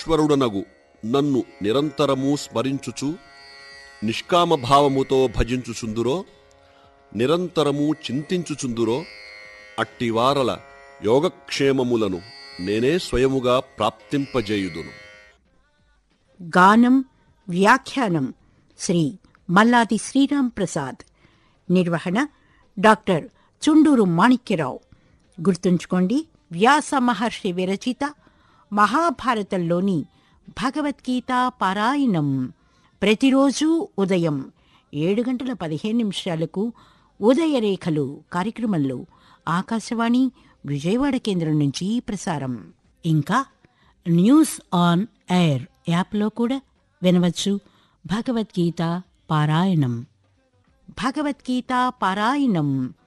ఈశ్వరుడనగు నన్ను నిరంతరము స్మరించుచు నిష్కామభావముతో భజించుచుందురో నిరంతరము చింతించుచుందురో అట్టివారల యోగక్షేమములను నేనే స్వయముగా ప్రాప్తింపజేయుదును గానం వ్యాఖ్యానం శ్రీ మల్లాది శ్రీరామ్ ప్రసాద్ నిర్వహణ డాక్టర్ చుండూరు మాణిక్యరావు గుర్తుంచుకోండి వ్యాస మహర్షి విరచిత మహాభారతంలోని భగవద్గీత పారాయణం ప్రతిరోజు ఉదయం ఏడు గంటల పదిహేను నిమిషాలకు ఉదయరేఖలు కార్యక్రమంలో ఆకాశవాణి విజయవాడ కేంద్రం నుంచి ప్రసారం ఇంకా న్యూస్ ఆన్ ఎయిర్ యాప్లో కూడా వినవచ్చు భగవద్గీత పారాయణం భగవద్గీత పారాయణం